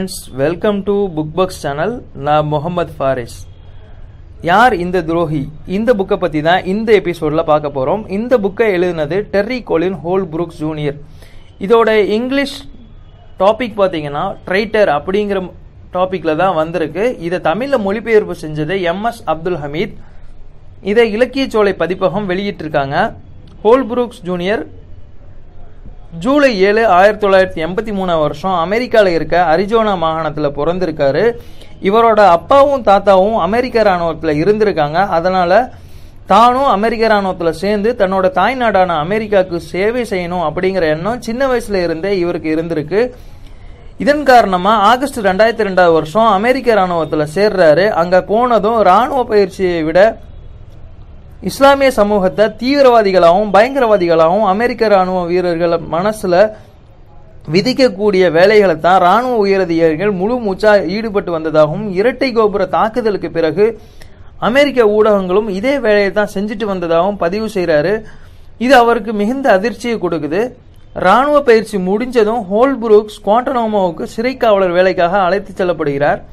friends welcome to book box channel நான் முகமது ஃபாரிஸ் யார் இந்த துரோகி இந்த புக்கை பற்றி தான் இந்த எபிசோடில் பார்க்க போகிறோம் இந்த புக்கை எழுதினது Terry Colin Hole Brooks junior இதோட இங்கிலீஷ் டாபிக் பார்த்தீங்கன்னா ட்ரைட்டர் அப்படிங்கிற டாப்பிக்கில் தான் வந்திருக்கு இதை தமிழில் மொழிபெயர்ப்பு செஞ்சது எம்எஸ் அப்துல் ஹமீத் இதை இலக்கியச்சோலை பதிப்பகம் வெளியிட்டிருக்காங்க ஹோல் புரூக்ஸ் ஜூனியர் ஜூலை ஏழு ஆயிரத்தி தொள்ளாயிரத்தி எண்பத்தி மூணாம் வருஷம் அமெரிக்காவில் இருக்க அரிஜோனா மாகாணத்தில் பிறந்திருக்காரு இவரோட அப்பாவும் தாத்தாவும் அமெரிக்க ராணுவத்தில் இருந்திருக்காங்க அதனால தானும் அமெரிக்க ராணுவத்தில் சேர்ந்து தன்னோட தாய்நாடான அமெரிக்காவுக்கு சேவை செய்யணும் அப்படிங்கிற எண்ணம் சின்ன வயசுல இருந்தே இவருக்கு இருந்திருக்கு இதன் காரணமா ஆகஸ்ட் ரெண்டாயிரத்தி ரெண்டாவது வருஷம் அமெரிக்க ராணுவத்தில் சேர்றாரு அங்க போனதும் ராணுவ பயிற்சியை விட இஸ்லாமிய சமூகத்தை தீவிரவாதிகளாகவும் பயங்கரவாதிகளாகவும் அமெரிக்க ராணுவ வீரர்கள் மனசுல விதிக்கக்கூடிய வேலைகளை தான் ராணுவ உயரதிகாரிகள் முழு மூச்சா ஈடுபட்டு வந்ததாகவும் இரட்டை கோபுர தாக்குதலுக்கு பிறகு அமெரிக்க ஊடகங்களும் இதே வேலையை தான் செஞ்சுட்டு வந்ததாகவும் பதிவு செய்கிறாரு இது அவருக்கு மிகுந்த அதிர்ச்சியை கொடுக்குது ராணுவ பயிற்சி முடிஞ்சதும் ஹோல் புரூக்ஸ் குவாண்டனோமோவுக்கு சிறை காவலர் வேலைக்காக அழைத்து செல்லப்படுகிறார்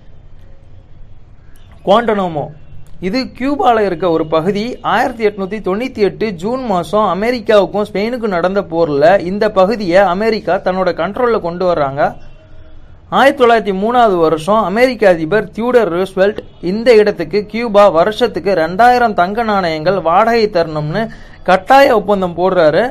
குவாண்டனோமோ இது கியூபாவில் இருக்க ஒரு பகுதி ஆயிரத்தி எட்நூத்தி தொண்ணூத்தி எட்டு ஜூன் மாதம் அமெரிக்காவுக்கும் ஸ்பெயினுக்கும் நடந்த போரில் இந்த பகுதியை அமெரிக்கா தன்னோட கண்ட்ரோலில் கொண்டு வர்றாங்க ஆயிரத்தி தொள்ளாயிரத்தி மூணாவது வருஷம் அமெரிக்க அதிபர் தியூடர் ரூஸ்வெல்ட் இந்த இடத்துக்கு கியூபா வருஷத்துக்கு ரெண்டாயிரம் தங்க நாணயங்கள் வாடகை தரணும்னு கட்டாய ஒப்பந்தம் போடுறாரு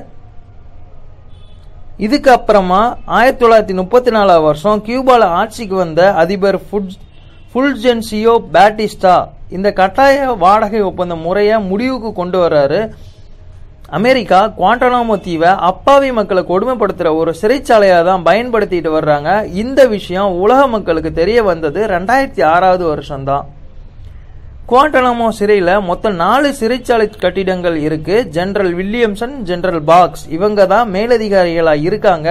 இதுக்கு அப்புறமா ஆயிரத்தி தொள்ளாயிரத்தி முப்பத்தி நாலாவது வருஷம் கியூபால ஆட்சிக்கு வந்த அதிபர் ஃபுட் ஃபுல்ஜென்சியோ பேட்டிஸ்டா இந்த கட்டாய வாடகை ஒப்பந்த முறையை முடிவுக்கு கொண்டு வர்றாரு அமெரிக்கா குவாண்டனாமோ தீவை அப்பாவி மக்களை கொடுமைப்படுத்துற ஒரு சிறைச்சாலையாக தான் பயன்படுத்திட்டு வர்றாங்க இந்த விஷயம் உலக மக்களுக்கு தெரிய வந்தது ரெண்டாயிரத்தி ஆறாவது வருஷம்தான் குவாண்டனாமோ சிறையில் மொத்தம் நாலு சிறைச்சாலை கட்டிடங்கள் இருக்கு ஜெனரல் வில்லியம்சன் ஜெனரல் பாக்ஸ் இவங்க தான் மேலதிகாரிகளா இருக்காங்க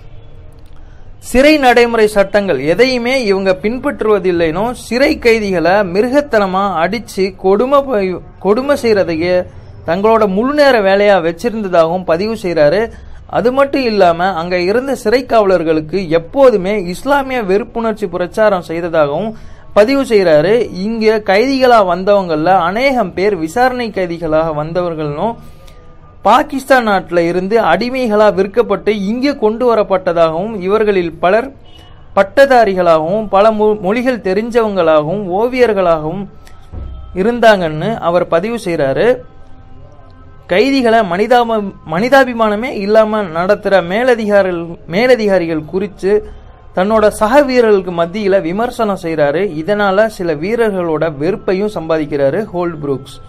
சிறை நடைமுறை சட்டங்கள் எதையுமே இவங்க பின்பற்றுவதில்லைனும் சிறை கைதிகளை மிருகத்தனமா அடிச்சு கொடுமை கொடுமை செய்யறதையே தங்களோட முழு நேர வேலையா வச்சிருந்ததாகவும் பதிவு செய்யறாரு அது மட்டும் இல்லாம அங்க இருந்த சிறை காவலர்களுக்கு எப்போதுமே இஸ்லாமிய வெறுப்புணர்ச்சி பிரச்சாரம் செய்ததாகவும் பதிவு செய்யறாரு இங்க கைதிகளா வந்தவங்கள அநேகம் பேர் விசாரணை கைதிகளாக வந்தவர்களும் பாகிஸ்தான் நாட்டில் இருந்து அடிமைகளாக விற்கப்பட்டு இங்கே கொண்டு வரப்பட்டதாகவும் இவர்களில் பலர் பட்டதாரிகளாகவும் பல மொழிகள் தெரிஞ்சவங்களாகவும் ஓவியர்களாகவும் இருந்தாங்கன்னு அவர் பதிவு செய்கிறாரு கைதிகளை மனிதாப மனிதாபிமானமே இல்லாமல் நடத்துகிற மேலதிகாரிகள் மேலதிகாரிகள் குறித்து தன்னோட சக வீரர்களுக்கு மத்தியில் விமர்சனம் செய்கிறாரு இதனால சில வீரர்களோட வெறுப்பையும் சம்பாதிக்கிறாரு ஹோல்ட் புரூக்ஸ்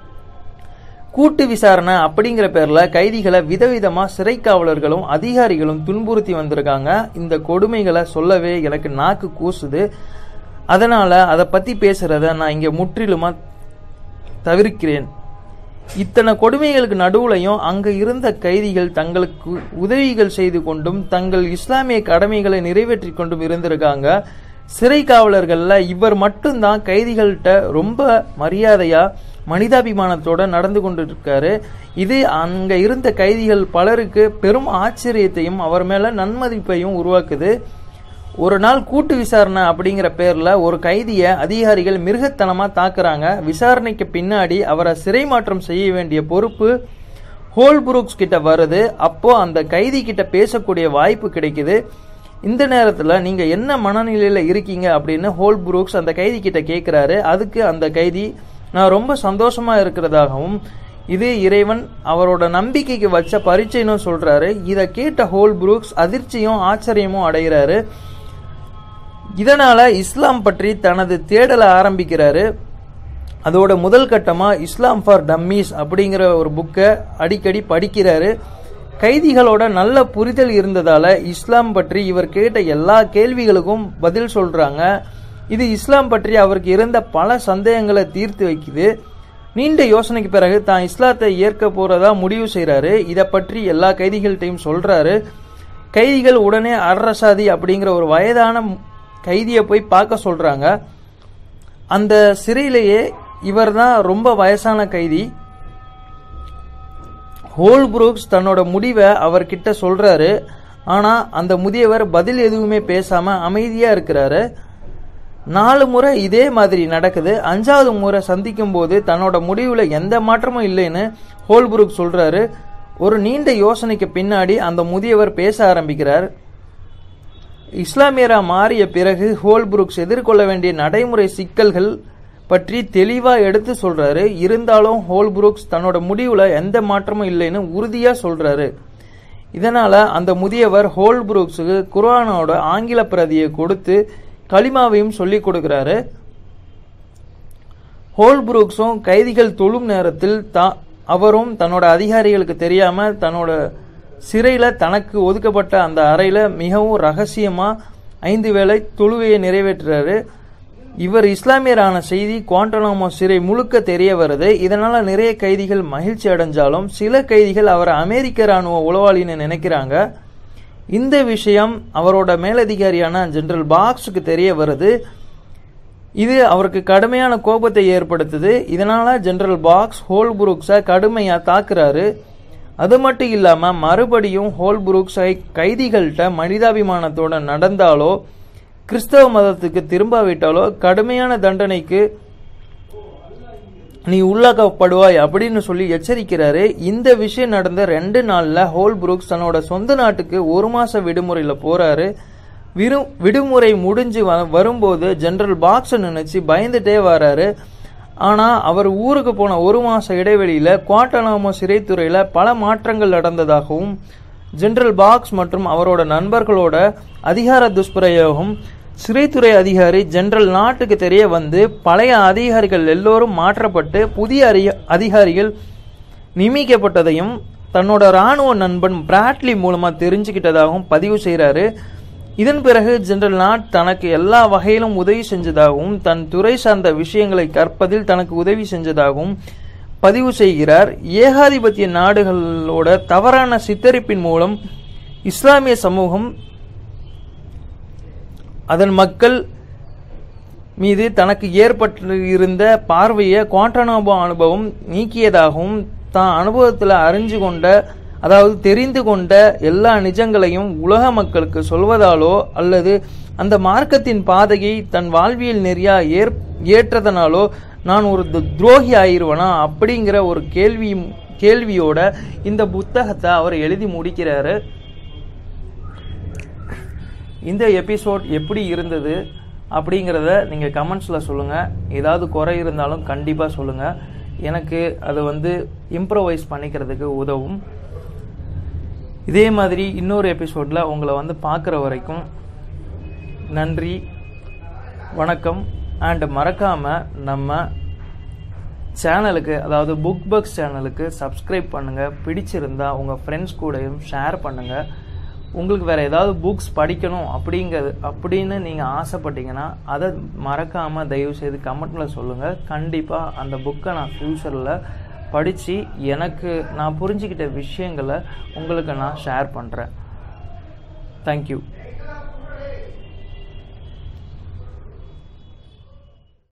கூட்டு விசாரணை அப்படிங்கிற பேர்ல கைதிகளை விதவிதமா சிறை காவலர்களும் அதிகாரிகளும் துன்புறுத்தி வந்திருக்காங்க இந்த கொடுமைகளை சொல்லவே எனக்கு நாக்கு கூசுது அதனால அதை பத்தி பேசுறத நான் இங்க முற்றிலுமா தவிர்க்கிறேன் இத்தனை கொடுமைகளுக்கு நடுவுலையும் அங்க இருந்த கைதிகள் தங்களுக்கு உதவிகள் செய்து கொண்டும் தங்கள் இஸ்லாமிய கடமைகளை நிறைவேற்றி கொண்டும் இருந்திருக்காங்க சிறை காவலர்கள்ல இவர் மட்டும்தான் கைதிகள்கிட்ட ரொம்ப மரியாதையா மனிதாபிமானத்தோட நடந்து கொண்டு இருக்காரு இது அங்க இருந்த கைதிகள் பலருக்கு பெரும் ஆச்சரியத்தையும் அவர் மேல நன்மதிப்பையும் உருவாக்குது ஒரு நாள் கூட்டு விசாரணை அப்படிங்கிற பேர்ல ஒரு கைதிய அதிகாரிகள் மிருகத்தனமா தாக்குறாங்க விசாரணைக்கு பின்னாடி அவரை சிறை மாற்றம் செய்ய வேண்டிய பொறுப்பு ஹோல் புரூக்ஸ் கிட்ட வருது அப்போ அந்த கைதி கிட்ட பேசக்கூடிய வாய்ப்பு கிடைக்குது இந்த நேரத்தில் நீங்கள் என்ன மனநிலையில் இருக்கீங்க அப்படின்னு ஹோல் புரூக்ஸ் அந்த கைதி கிட்ட கேட்குறாரு அதுக்கு அந்த கைதி நான் ரொம்ப சந்தோஷமா இருக்கிறதாகவும் இது இறைவன் அவரோட நம்பிக்கைக்கு வச்ச பரீட்சைன்னு சொல்றாரு இதை கேட்ட ஹோல் புரூக்ஸ் அதிர்ச்சியும் ஆச்சரியமும் அடைகிறாரு இதனால இஸ்லாம் பற்றி தனது தேடலை ஆரம்பிக்கிறாரு அதோட முதல் கட்டமா இஸ்லாம் ஃபார் டம்மீஸ் அப்படிங்கிற ஒரு புக்கை அடிக்கடி படிக்கிறாரு கைதிகளோட நல்ல புரிதல் இருந்ததால இஸ்லாம் பற்றி இவர் கேட்ட எல்லா கேள்விகளுக்கும் பதில் சொல்றாங்க இது இஸ்லாம் பற்றி அவருக்கு இருந்த பல சந்தேகங்களை தீர்த்து வைக்குது நீண்ட யோசனைக்கு பிறகு தான் இஸ்லாத்தை ஏற்க போறதா முடிவு செய்யறாரு இதை பற்றி எல்லா கைதிகள்கிட்டையும் சொல்றாரு கைதிகள் உடனே அர்ரசாதி அப்படிங்கிற ஒரு வயதான கைதியை போய் பார்க்க சொல்றாங்க அந்த சிறையிலேயே இவர் தான் ரொம்ப வயசான கைதி ஹோல் புரூக்ஸ் தன்னோட முடிவை அவர்கிட்ட சொல்றாரு ஆனால் அந்த முதியவர் பதில் எதுவுமே பேசாமல் அமைதியாக இருக்கிறாரு நாலு முறை இதே மாதிரி நடக்குது அஞ்சாவது முறை சந்திக்கும் போது தன்னோட முடிவுல எந்த மாற்றமும் இல்லைன்னு ஹோல்புருக் சொல்றாரு ஒரு நீண்ட யோசனைக்கு பின்னாடி அந்த முதியவர் பேச ஆரம்பிக்கிறார் இஸ்லாமியரா மாறிய பிறகு ஹோல்புருக்ஸ் எதிர்கொள்ள வேண்டிய நடைமுறை சிக்கல்கள் பற்றி தெளிவா எடுத்து சொல்றாரு இருந்தாலும் ஹோல்புருக்ஸ் தன்னோட முடிவுல எந்த மாற்றமும் இல்லைன்னு உறுதியா சொல்றாரு இதனால அந்த முதியவர் ஹோல்புருக்ஸுக்கு குர்ஆனோட ஆங்கில பிரதியை கொடுத்து களிமாவையும் சொல்லி கொடுக்கிறாரு ஹோல்புரூக்ஸும் கைதிகள் தொழும் நேரத்தில் தா அவரும் தன்னோட அதிகாரிகளுக்கு தெரியாம தன்னோட சிறையில தனக்கு ஒதுக்கப்பட்ட அந்த அறையில மிகவும் ரகசியமா ஐந்து வேளை தொழுவையை நிறைவேற்றுறாரு இவர் இஸ்லாமியரான செய்தி குவாண்டனாமோ சிறை முழுக்க தெரிய வருது இதனால நிறைய கைதிகள் மகிழ்ச்சி அடைஞ்சாலும் சில கைதிகள் அவரை அமெரிக்க ராணுவ உளவாளின்னு நினைக்கிறாங்க இந்த விஷயம் அவரோட மேலதிகாரியான ஜெனரல் பாக்ஸுக்கு தெரிய வருது இது அவருக்கு கடுமையான கோபத்தை ஏற்படுத்துது இதனால ஜெனரல் பாக்ஸ் ஹோல்புரூக்ஸை கடுமையா தாக்குறாரு அது மட்டும் இல்லாம மறுபடியும் ஹோல்புரூக்ஸை கைதிகள்கிட்ட மனிதாபிமானத்தோட நடந்தாலோ கிறிஸ்தவ மதத்துக்கு திரும்பாவிட்டாலோ கடுமையான தண்டனைக்கு நீ உள்ளாக்கப்படுவாய் அப்படின்னு சொல்லி எச்சரிக்கிறாரு இந்த விஷயம் நடந்த ரெண்டு நாள்ல ஹோல் புரூக்ஸ் தன்னோட சொந்த நாட்டுக்கு ஒரு மாச விடுமுறையில போறாரு விரு விடுமுறை முடிஞ்சு வ- வரும்போது ஜெனரல் பாக்ஸ் நினைச்சு பயந்துட்டே வராரு ஆனா அவர் ஊருக்கு போன ஒரு மாச இடைவெளியில குவாண்டனாமோ சிறைத்துறையில பல மாற்றங்கள் நடந்ததாகவும் ஜெனரல் பாக்ஸ் மற்றும் அவரோட நண்பர்களோட அதிகார துஷ்பிரயோகம் சிறைத்துறை அதிகாரி ஜெனரல் நாட்டுக்கு தெரிய வந்து பழைய அதிகாரிகள் எல்லோரும் மாற்றப்பட்டு புதிய அறி- அதிகாரிகள் நியமிக்கப்பட்டதையும் தன்னோட ராணுவ நண்பன் பிராட்லி மூலமா தெரிஞ்சுக்கிட்டதாகவும் பதிவு செய்றாரு இதன் பிறகு ஜெனரல் நாட் தனக்கு எல்லா வகையிலும் உதவி செஞ்சதாகவும் தன் துறை சார்ந்த விஷயங்களை கற்பதில் தனக்கு உதவி செஞ்சதாகவும் பதிவு செய்கிறார் ஏகாதிபத்திய நாடுகளோட தவறான சித்தரிப்பின் மூலம் இஸ்லாமிய சமூகம் அதன் மக்கள் மீது தனக்கு ஏற்பட்டு இருந்த பார்வையை குவாண்டனாபோ அனுபவம் நீக்கியதாகவும் தான் அனுபவத்தில் அறிஞ்சு கொண்ட அதாவது தெரிந்து கொண்ட எல்லா நிஜங்களையும் உலக மக்களுக்கு சொல்வதாலோ அல்லது அந்த மார்க்கத்தின் பாதையை தன் வாழ்வியல் நெறியா ஏற் ஏற்றதனாலோ நான் ஒரு து- துரோகி ஆயிருவனா அப்படிங்கிற ஒரு கேள்வி கேள்வியோட இந்த புத்தகத்தை அவர் எழுதி முடிக்கிறாரு இந்த எபிசோட் எப்படி இருந்தது அப்படிங்கிறத நீங்கள் கமெண்ட்ஸில் சொல்லுங்கள் ஏதாவது குறை இருந்தாலும் கண்டிப்பாக சொல்லுங்கள் எனக்கு அது வந்து இம்ப்ரோவைஸ் பண்ணிக்கிறதுக்கு உதவும் இதே மாதிரி இன்னொரு எபிசோடில் உங்களை வந்து பார்க்குற வரைக்கும் நன்றி வணக்கம் அண்ட் மறக்காமல் நம்ம சேனலுக்கு அதாவது புக் பக்ஸ் சேனலுக்கு சப்ஸ்கிரைப் பண்ணுங்கள் பிடிச்சிருந்தா உங்கள் ஃப்ரெண்ட்ஸ் கூடயும் ஷேர் பண்ணுங்கள் உங்களுக்கு வேறு ஏதாவது புக்ஸ் படிக்கணும் அப்படிங்கிறது அப்படின்னு நீங்கள் ஆசைப்பட்டீங்கன்னா அதை மறக்காமல் தயவு செய்து கமெண்ட்டில் சொல்லுங்கள் கண்டிப்பாக அந்த புக்கை நான் ஃப்யூச்சரில் படித்து எனக்கு நான் புரிஞ்சுக்கிட்ட விஷயங்களை உங்களுக்கு நான் ஷேர் பண்ணுறேன் தேங்க்யூ